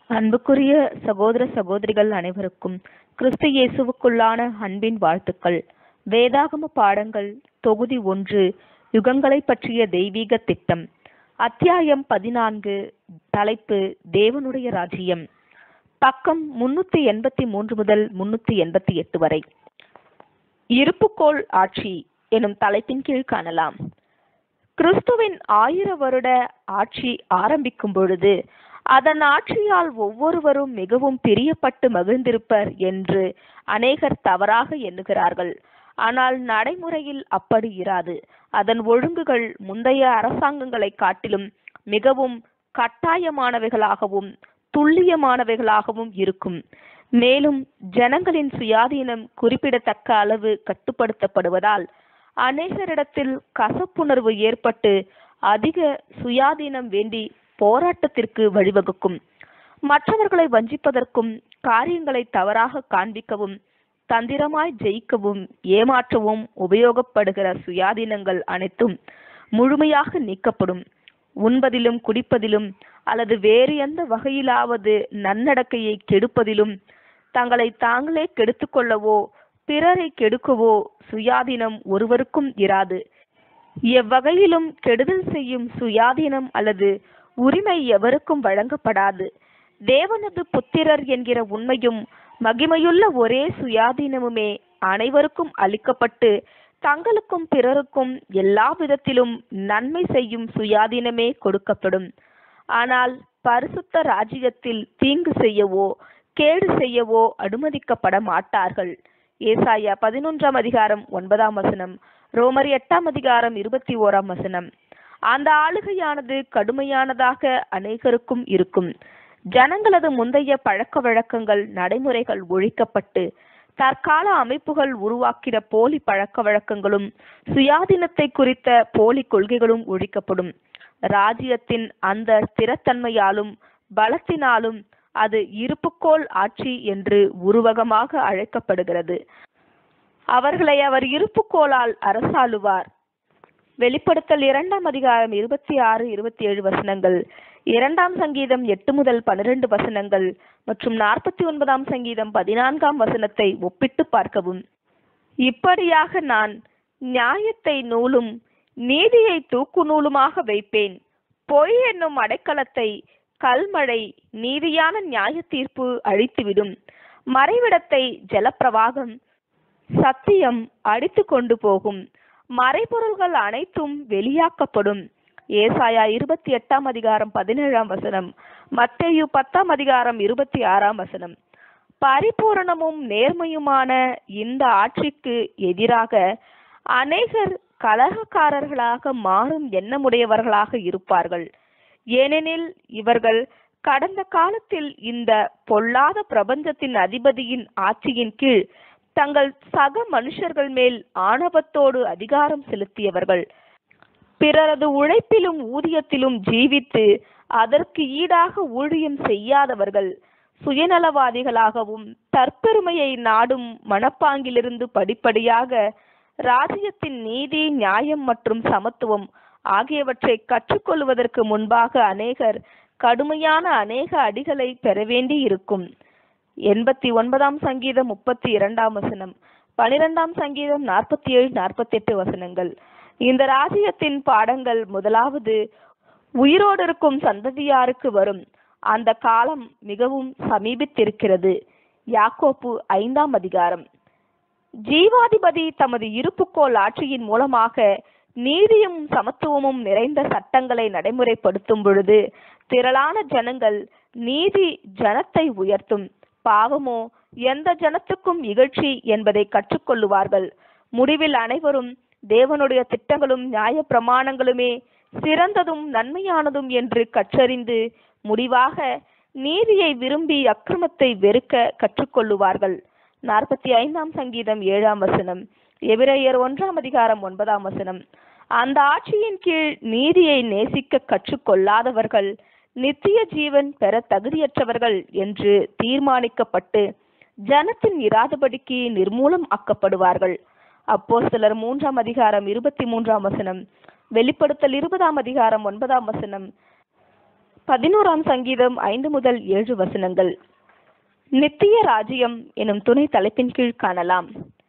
அன்புக்குரிய சகோதர சகோதரிகள் அனைவருக்கும் கிறிஸ்து இயேசுவுக்குள்ளான அன்பின் வாழ்த்துக்கள் வேதாகம பாடங்கள் தொகுதி ஒன்று யுகங்களை பற்றிய தெய்வீக திட்டம் அத்தியாயம் பதினான்கு தலைப்பு தேவனுடைய ராஜ்யம் பக்கம் முன்னூத்தி எண்பத்தி மூன்று முதல் முன்னூத்தி எண்பத்தி எட்டு வரை இருப்புக்கோள் ஆட்சி எனும் தலைப்பின் கீழ் காணலாம் கிறிஸ்துவின் ஆயிர வருட ஆட்சி ஆரம்பிக்கும் பொழுது அதன் ஆட்சியால் ஒவ்வொருவரும் மிகவும் பிரியப்பட்டு மகிழ்ந்திருப்பர் என்று அநேகர் தவறாக எண்ணுகிறார்கள் ஆனால் நடைமுறையில் அப்படி இராது அதன் ஒழுங்குகள் முந்தைய அரசாங்கங்களை காட்டிலும் மிகவும் கட்டாயமானவைகளாகவும் துல்லியமானவைகளாகவும் இருக்கும் மேலும் ஜனங்களின் சுயாதீனம் குறிப்பிடத்தக்க அளவு கட்டுப்படுத்தப்படுவதால் அநேகரிடத்தில் கசப்புணர்வு ஏற்பட்டு அதிக சுயாதீனம் வேண்டி போராட்டத்திற்கு வழிவகுக்கும் மற்றவர்களை வஞ்சிப்பதற்கும் காரியங்களை தவறாக காண்பிக்கவும் தந்திரமாய் ஜெயிக்கவும் ஏமாற்றவும் உபயோகப்படுகிற சுயாதீனங்கள் அனைத்தும் முழுமையாக நீக்கப்படும் உண்பதிலும் குடிப்பதிலும் அல்லது வேறு எந்த வகையிலாவது நன்னடக்கையை கெடுப்பதிலும் தங்களை தாங்களே கெடுத்துக்கொள்ளவோ பிறரை கெடுக்கவோ சுயாதீனம் ஒருவருக்கும் இராது எவ்வகையிலும் கெடுதல் செய்யும் சுயாதீனம் அல்லது உரிமை எவருக்கும் வழங்கப்படாது தேவனது புத்திரர் என்கிற உண்மையும் மகிமையுள்ள ஒரே சுயாதீனமுமே அனைவருக்கும் அளிக்கப்பட்டு தங்களுக்கும் பிறருக்கும் எல்லா விதத்திலும் நன்மை செய்யும் சுயாதீனமே கொடுக்கப்படும் ஆனால் பரிசுத்த ராஜ்யத்தில் தீங்கு செய்யவோ கேடு செய்யவோ அனுமதிக்கப்பட மாட்டார்கள் ஏசாயா பதினொன்றாம் அதிகாரம் ஒன்பதாம் வசனம் ரோமர் எட்டாம் அதிகாரம் இருபத்தி ஓராம் வசனம் அந்த ஆளுகையானது கடுமையானதாக அநேகருக்கும் இருக்கும் ஜனங்களது முந்தைய பழக்க வழக்கங்கள் நடைமுறைகள் ஒழிக்கப்பட்டு தற்கால அமைப்புகள் உருவாக்கின போலி பழக்க வழக்கங்களும் சுயாதீனத்தை குறித்த போலி கொள்கைகளும் ஒழிக்கப்படும் ராஜ்யத்தின் அந்த ஸ்திரத்தன்மையாலும் பலத்தினாலும் அது இருப்புக்கோள் ஆட்சி என்று உருவகமாக அழைக்கப்படுகிறது அவர்களை அவர் இருப்புக்கோளால் அரசாளுவார் வெளிப்படுத்தல் இரண்டாம் அதிகாரம் இருபத்தி ஆறு இருபத்தி ஏழு வசனங்கள் இரண்டாம் சங்கீதம் எட்டு முதல் பன்னிரண்டு வசனங்கள் மற்றும் நாற்பத்தி ஒன்பதாம் சங்கீதம் பதினான்காம் வசனத்தை ஒப்பிட்டு பார்க்கவும் இப்படியாக நான் நியாயத்தை நூலும் நீதியை தூக்கு நூலுமாக வைப்பேன் பொய் என்னும் அடைக்கலத்தை கல்மழை நீதியான நியாய தீர்ப்பு அழித்துவிடும் மறைவிடத்தை ஜலப்பிரவாகம் சத்தியம் அடித்து கொண்டு போகும் மறைபொருள்கள் அனைத்தும் வெளியாக்கப்படும் ஏசாயா இருபத்தி எட்டாம் அதிகாரம் பதினேழாம் வசனம் மத்தேயு பத்தாம் அதிகாரம் இருபத்தி ஆறாம் வசனம் பரிபூரணமும் நேர்மையுமான இந்த ஆட்சிக்கு எதிராக அநேகர் கலகக்காரர்களாக மாறும் எண்ணமுடையவர்களாக இருப்பார்கள் ஏனெனில் இவர்கள் கடந்த காலத்தில் இந்த பொல்லாத பிரபஞ்சத்தின் அதிபதியின் ஆட்சியின் கீழ் தங்கள் சக மனுஷர்கள் மேல் ஆணவத்தோடு அதிகாரம் செலுத்தியவர்கள் பிறரது உழைப்பிலும் ஊதியத்திலும் ஜீவித்து அதற்கு ஈடாக ஊழியம் செய்யாதவர்கள் சுயநலவாதிகளாகவும் தற்பெருமையை நாடும் மனப்பாங்கிலிருந்து படிப்படியாக ராஜ்யத்தின் நீதி நியாயம் மற்றும் சமத்துவம் ஆகியவற்றை கற்றுக்கொள்வதற்கு முன்பாக அநேகர் கடுமையான அநேக அடிகளை பெற வேண்டி இருக்கும் எண்பத்தி ஒன்பதாம் சங்கீதம் முப்பத்தி இரண்டாம் வசனம் பனிரெண்டாம் சங்கீதம் நாற்பத்தி ஏழு நாற்பத்தி எட்டு வசனங்கள் இந்த ராஜ்யத்தின் பாடங்கள் முதலாவது உயிரோடு இருக்கும் சந்ததியாருக்கு வரும் அந்த காலம் மிகவும் சமீபித்திருக்கிறது யாக்கோப்பு ஐந்தாம் அதிகாரம் ஜீவாதிபதி தமது இருப்புக்கோள் ஆட்சியின் மூலமாக நீதியும் சமத்துவமும் நிறைந்த சட்டங்களை நடைமுறைப்படுத்தும் பொழுது திரளான ஜனங்கள் நீதி ஜனத்தை உயர்த்தும் பாவமோ எந்த ஜனத்துக்கும் இகழ்ச்சி என்பதை கற்றுக்கொள்ளுவார்கள் முடிவில் அனைவரும் தேவனுடைய திட்டங்களும் நியாய பிரமாணங்களுமே சிறந்ததும் நன்மையானதும் என்று கற்றறிந்து முடிவாக நீதியை விரும்பி அக்கிரமத்தை வெறுக்க கற்றுக்கொள்ளுவார்கள் நாற்பத்தி ஐந்தாம் சங்கீதம் ஏழாம் வசனம் எபிரேயர் ஒன்றாம் அதிகாரம் ஒன்பதாம் வசனம் அந்த ஆட்சியின் கீழ் நீதியை நேசிக்க கற்றுக்கொள்ளாதவர்கள் நித்திய ஜீவன் பெற தகுதியற்றவர்கள் என்று தீர்மானிக்கப்பட்டு ஜனத்தின் இராதபடிக்கு நிர்மூலம் ஆக்கப்படுவார்கள் அப்போ சிலர் மூன்றாம் அதிகாரம் இருபத்தி மூன்றாம் வசனம் வெளிப்படுத்தல் இருபதாம் அதிகாரம் ஒன்பதாம் வசனம் பதினோராம் சங்கீதம் ஐந்து முதல் ஏழு வசனங்கள் நித்திய ராஜ்யம் எனும் துணை தலைப்பின் கீழ் காணலாம்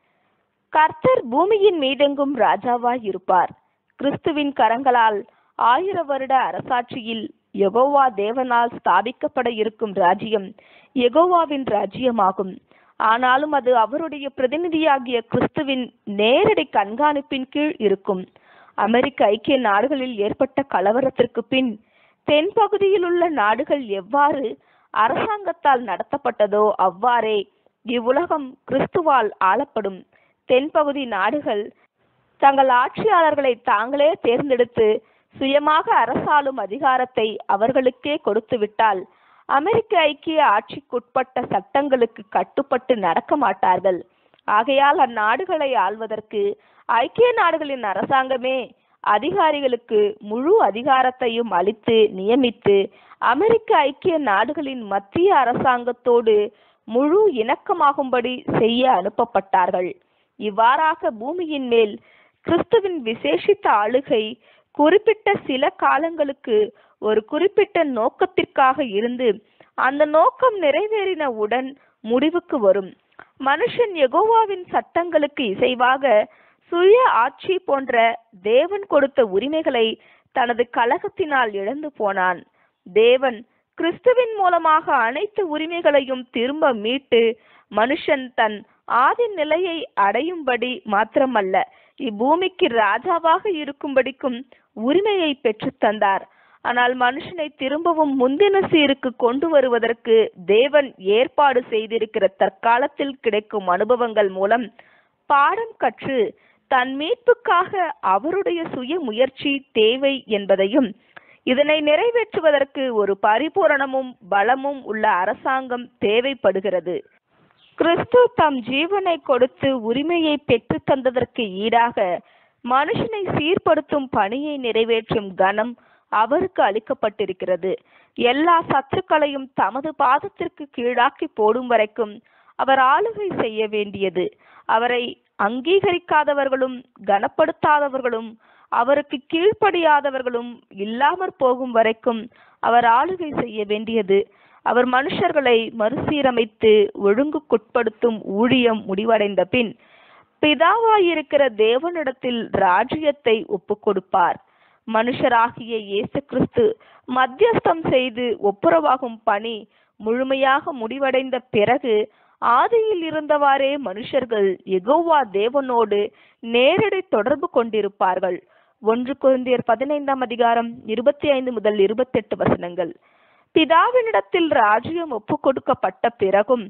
கர்த்தர் பூமியின் மீதெங்கும் ராஜாவாய் இருப்பார் கிறிஸ்துவின் கரங்களால் ஆயிர வருட அரசாட்சியில் யெகோவா தேவனால் ஸ்தாபிக்கப்பட இருக்கும் ராஜ்யம் யெகோவாவின் ராஜ்யமாகும் ஆனாலும் அது அவருடைய பிரதிநிதியாகிய கிறிஸ்துவின் நேரடி கண்காணிப்பின் கீழ் இருக்கும் அமெரிக்க ஐக்கிய நாடுகளில் ஏற்பட்ட கலவரத்திற்கு பின் தென்பகுதியில் உள்ள நாடுகள் எவ்வாறு அரசாங்கத்தால் நடத்தப்பட்டதோ அவ்வாறே இவ்வுலகம் கிறிஸ்துவால் ஆளப்படும் தென்பகுதி நாடுகள் தங்கள் ஆட்சியாளர்களை தாங்களே தேர்ந்தெடுத்து சுயமாக அரசாளும் அதிகாரத்தை அவர்களுக்கே கொடுத்துவிட்டால் அமெரிக்க ஐக்கிய ஆட்சிக்குட்பட்ட சட்டங்களுக்கு கட்டுப்பட்டு நடக்க மாட்டார்கள் ஆகையால் அந்நாடுகளை ஆள்வதற்கு ஐக்கிய நாடுகளின் அரசாங்கமே அதிகாரிகளுக்கு முழு அதிகாரத்தையும் அளித்து நியமித்து அமெரிக்க ஐக்கிய நாடுகளின் மத்திய அரசாங்கத்தோடு முழு இணக்கமாகும்படி செய்ய அனுப்பப்பட்டார்கள் இவ்வாறாக பூமியின் மேல் கிறிஸ்துவின் விசேஷித்த ஆளுகை குறிப்பிட்ட சில காலங்களுக்கு ஒரு குறிப்பிட்ட நோக்கத்திற்காக இருந்து அந்த நோக்கம் நிறைவேறினவுடன் முடிவுக்கு வரும் மனுஷன் யெகோவாவின் சட்டங்களுக்கு இசைவாக சுய ஆட்சி போன்ற தேவன் கொடுத்த உரிமைகளை தனது கலகத்தினால் இழந்து போனான் தேவன் கிறிஸ்துவின் மூலமாக அனைத்து உரிமைகளையும் திரும்ப மீட்டு மனுஷன் தன் ஆதி நிலையை அடையும்படி மாத்திரமல்ல இப்பூமிக்கு ராஜாவாக இருக்கும்படிக்கும் உரிமையை பெற்று தந்தார் ஆனால் மனுஷனை திரும்பவும் முந்தின சீருக்கு கொண்டு வருவதற்கு தேவன் ஏற்பாடு செய்திருக்கிற தற்காலத்தில் கிடைக்கும் அனுபவங்கள் மூலம் பாடம் கற்று தன் மீட்புக்காக அவருடைய சுய முயற்சி தேவை என்பதையும் இதனை நிறைவேற்றுவதற்கு ஒரு பரிபூரணமும் பலமும் உள்ள அரசாங்கம் தேவைப்படுகிறது கிறிஸ்து தம் ஜீவனை கொடுத்து உரிமையை பெற்று தந்ததற்கு ஈடாக மனுஷனை சீர்படுத்தும் பணியை நிறைவேற்றும் கனம் அவருக்கு அளிக்கப்பட்டிருக்கிறது எல்லா சத்துருக்களையும் தமது பாதத்திற்கு கீழாக்கி போடும் வரைக்கும் அவர் ஆளுகை செய்ய வேண்டியது அவரை அங்கீகரிக்காதவர்களும் கனப்படுத்தாதவர்களும் அவருக்கு கீழ்ப்படியாதவர்களும் இல்லாமற் போகும் வரைக்கும் அவர் ஆளுகை செய்ய வேண்டியது அவர் மனுஷர்களை மறுசீரமைத்து ஒழுங்குக்குட்படுத்தும் ஊழியம் முடிவடைந்த பின் பிதாவாயிருக்கிற தேவனிடத்தில் ராஜ்யத்தை ஒப்புக் கொடுப்பார் மனுஷராகிய இயேசு கிறிஸ்து மத்தியஸ்தம் செய்து ஒப்புரவாகும் பணி முழுமையாக முடிவடைந்த பிறகு ஆதியில் இருந்தவாறே மனுஷர்கள் எகோவா தேவனோடு நேரடி தொடர்பு கொண்டிருப்பார்கள் ஒன்று குழந்தையர் பதினைந்தாம் அதிகாரம் இருபத்தி ஐந்து முதல் இருபத்தெட்டு வசனங்கள் பிதாவினிடத்தில் ராஜ்யம் ஒப்பு கொடுக்கப்பட்ட பிறகும்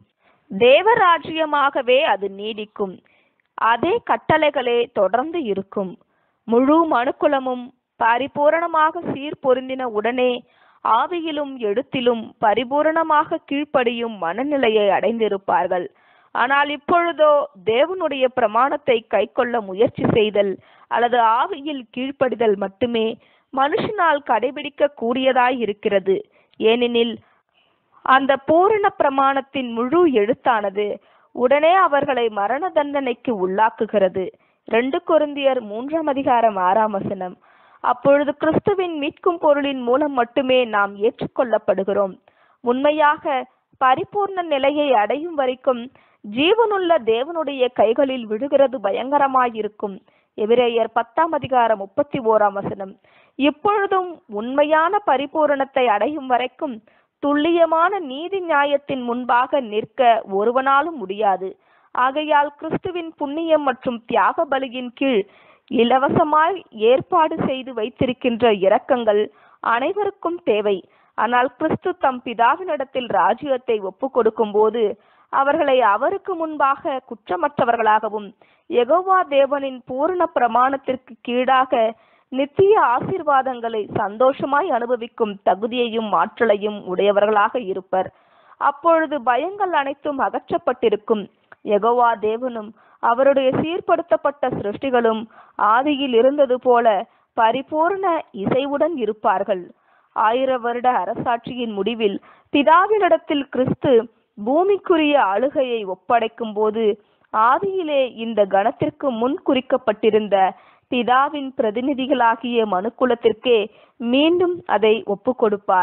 தேவராஜ்யமாகவே அது நீடிக்கும் அதே கட்டளைகளே தொடர்ந்து இருக்கும் முழு மனுக்குலமும் பரிபூரணமாக சீர்பொருந்தின உடனே ஆவியிலும் எழுத்திலும் பரிபூரணமாக கீழ்ப்படியும் மனநிலையை அடைந்திருப்பார்கள் ஆனால் இப்பொழுதோ தேவனுடைய பிரமாணத்தை கைக்கொள்ள முயற்சி செய்தல் அல்லது ஆவியில் கீழ்ப்படிதல் மட்டுமே மனுஷனால் கடைபிடிக்க கூடியதாய் இருக்கிறது ஏனெனில் அந்த பூரண பிரமாணத்தின் முழு எழுத்தானது உடனே அவர்களை மரண தண்டனைக்கு உள்ளாக்குகிறது ரெண்டு கொருந்தியர் மூன்றாம் அதிகாரம் ஆறாம் வசனம் அப்பொழுது கிறிஸ்துவின் மீட்கும் பொருளின் மூலம் மட்டுமே நாம் ஏற்றுக்கொள்ளப்படுகிறோம் உண்மையாக பரிபூர்ண நிலையை அடையும் வரைக்கும் ஜீவனுள்ள தேவனுடைய கைகளில் விழுகிறது பயங்கரமாயிருக்கும் எபிரேயர் பத்தாம் அதிகாரம் முப்பத்தி ஓராம் வசனம் இப்பொழுதும் உண்மையான பரிபூரணத்தை அடையும் வரைக்கும் துல்லியமான நீதி நியாயத்தின் முன்பாக நிற்க ஒருவனாலும் முடியாது ஆகையால் கிறிஸ்துவின் புண்ணியம் மற்றும் தியாக பலியின் கீழ் இலவசமாய் ஏற்பாடு செய்து வைத்திருக்கின்ற இரக்கங்கள் அனைவருக்கும் தேவை ஆனால் கிறிஸ்து தம் பிதாவினிடத்தில் ராஜ்யத்தை ஒப்பு கொடுக்கும் போது அவர்களை அவருக்கு முன்பாக குற்றமற்றவர்களாகவும் யெகோவா தேவனின் பூரண பிரமாணத்திற்கு கீழாக நித்திய ஆசீர்வாதங்களை சந்தோஷமாய் அனுபவிக்கும் தகுதியையும் ஆற்றலையும் உடையவர்களாக இருப்பர் அப்பொழுது பயங்கள் அனைத்தும் அகற்றப்பட்டிருக்கும் யெகோவா தேவனும் அவருடைய சீர்படுத்தப்பட்ட சிருஷ்டிகளும் ஆதியில் இருந்தது போல பரிபூர்ண இசைவுடன் இருப்பார்கள் ஆயிர வருட அரசாட்சியின் முடிவில் பிதாவினிடத்தில் கிறிஸ்து பூமிக்குரிய ஆளுகையை ஒப்படைக்கும் போது ஆதியிலே இந்த கணத்திற்கு முன் குறிக்கப்பட்டிருந்த பிதாவின் பிரதிநிதிகளாகிய மனுக்குலத்திற்கே மீண்டும் அதை ஒப்புக் கொடுப்பார்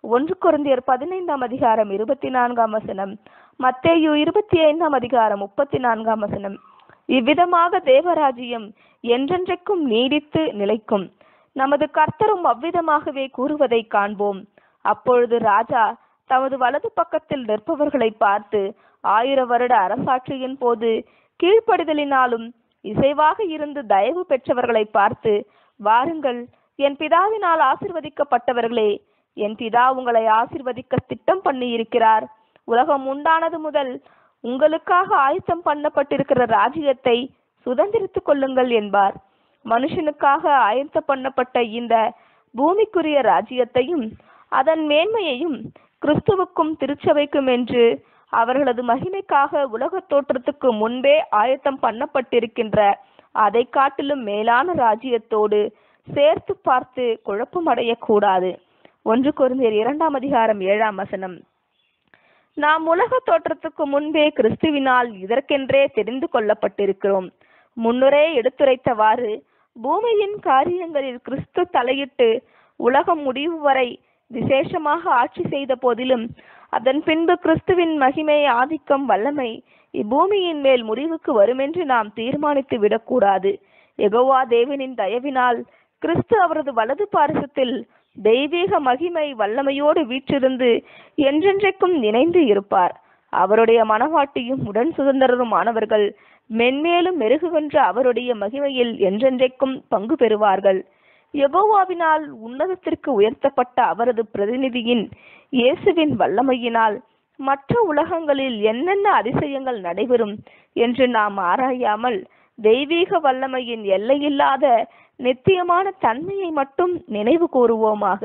ஒன்று குருந்தியர் பதினைந்தாம் அதிகாரம் இருபத்தி நான்காம் வசனம் மத்தேயு இருபத்தி ஐந்தாம் அதிகாரம் முப்பத்தி நான்காம் வசனம் இவ்விதமாக தேவராஜ்யம் என்றென்றைக்கும் நீடித்து நிலைக்கும் நமது கர்த்தரும் அவ்விதமாகவே கூறுவதை காண்போம் அப்பொழுது ராஜா தமது வலது பக்கத்தில் நிற்பவர்களை பார்த்து ஆயிர வருட அரசாட்சியின் போது கீழ்ப்படிதலினாலும் இசைவாக இருந்து தயவு பெற்றவர்களை பார்த்து வாருங்கள் என் பிதாவினால் ஆசிர்வதிக்கப்பட்டவர்களே என் பிதா உங்களை ஆசிர்வதிக்க திட்டம் பண்ணி இருக்கிறார் உலகம் உண்டானது முதல் உங்களுக்காக ஆயத்தம் பண்ணப்பட்டிருக்கிற ராஜ்யத்தை சுதந்திரித்துக் கொள்ளுங்கள் என்பார் மனுஷனுக்காக ஆயத்தம் பண்ணப்பட்ட இந்த பூமிக்குரிய ராஜ்யத்தையும் அதன் மேன்மையையும் கிறிஸ்துவுக்கும் திருச்சபைக்கும் என்று அவர்களது மகிமைக்காக உலகத் தோற்றத்துக்கு முன்பே ஆயத்தம் பண்ணப்பட்டிருக்கின்ற அதை காட்டிலும் மேலான ராஜ்யத்தோடு சேர்த்து பார்த்து குழப்பமடையக்கூடாது ஒன்று குருந்தியர் இரண்டாம் அதிகாரம் ஏழாம் வசனம் நாம் உலக தோற்றத்துக்கு முன்பே கிறிஸ்துவினால் இதற்கென்றே தெரிந்து கொள்ளப்பட்டிருக்கிறோம் முன்னுரே எடுத்துரைத்தவாறு பூமியின் காரியங்களில் கிறிஸ்து தலையிட்டு உலகம் முடிவு வரை விசேஷமாக ஆட்சி செய்த போதிலும் அதன் பின்பு கிறிஸ்துவின் மகிமை ஆதிக்கம் வல்லமை இப்பூமியின் மேல் முடிவுக்கு வருமென்று நாம் தீர்மானித்து விடக்கூடாது எகோவா தேவனின் தயவினால் கிறிஸ்து அவரது வலது பாரசத்தில் தெய்வீக மகிமை வல்லமையோடு வீற்றிருந்து என்றென்றைக்கும் நினைந்து இருப்பார் அவருடைய மனவாட்டியும் உடன் சுதந்திரருமானவர்கள் மென்மேலும் மெருகுகின்ற அவருடைய மகிமையில் என்றென்றைக்கும் பங்கு பெறுவார்கள் யெகோவாவினால் உன்னதத்திற்கு உயர்த்தப்பட்ட அவரது பிரதிநிதியின் இயேசுவின் வல்லமையினால் மற்ற உலகங்களில் என்னென்ன அதிசயங்கள் நடைபெறும் என்று நாம் ஆராயாமல் தெய்வீக வல்லமையின் எல்லையில்லாத நித்தியமான தன்மையை மட்டும் நினைவு கூறுவோமாக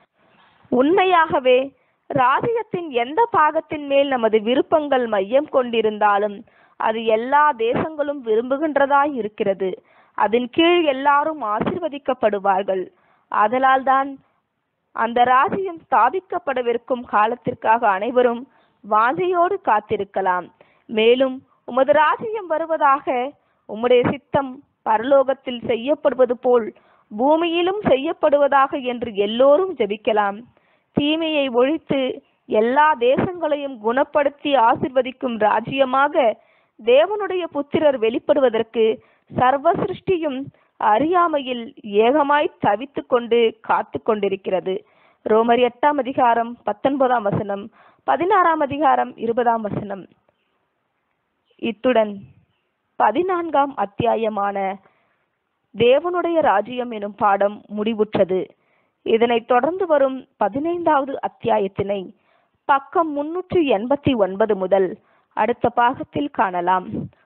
உண்மையாகவே ராஜ்யத்தின் எந்த பாகத்தின் மேல் நமது விருப்பங்கள் மையம் கொண்டிருந்தாலும் அது எல்லா தேசங்களும் விரும்புகின்றதாய் இருக்கிறது அதன் கீழ் எல்லாரும் ஆசிர்வதிக்கப்படுவார்கள் ஆதலால்தான் அந்த ராஜ்யம் ஸ்தாபிக்கப்படவிருக்கும் காலத்திற்காக அனைவரும் வாஞ்சையோடு காத்திருக்கலாம் மேலும் உமது ராஜ்யம் வருவதாக உம்முடைய சித்தம் பரலோகத்தில் செய்யப்படுவது போல் பூமியிலும் செய்யப்படுவதாக என்று எல்லோரும் ஜெபிக்கலாம் தீமையை ஒழித்து எல்லா தேசங்களையும் குணப்படுத்தி ஆசிர்வதிக்கும் ராஜ்யமாக தேவனுடைய புத்திரர் வெளிப்படுவதற்கு சர்வ சிருஷ்டியும் அறியாமையில் ஏகமாய் தவித்துக் கொண்டு காத்து கொண்டிருக்கிறது ரோமர் எட்டாம் அதிகாரம் பத்தொன்பதாம் வசனம் பதினாறாம் அதிகாரம் இருபதாம் வசனம் இத்துடன் பதினான்காம் அத்தியாயமான தேவனுடைய ராஜ்யம் எனும் பாடம் முடிவுற்றது இதனைத் தொடர்ந்து வரும் பதினைந்தாவது அத்தியாயத்தினை பக்கம் முன்னூற்றி எண்பத்தி ஒன்பது முதல் அடுத்த பாகத்தில் காணலாம்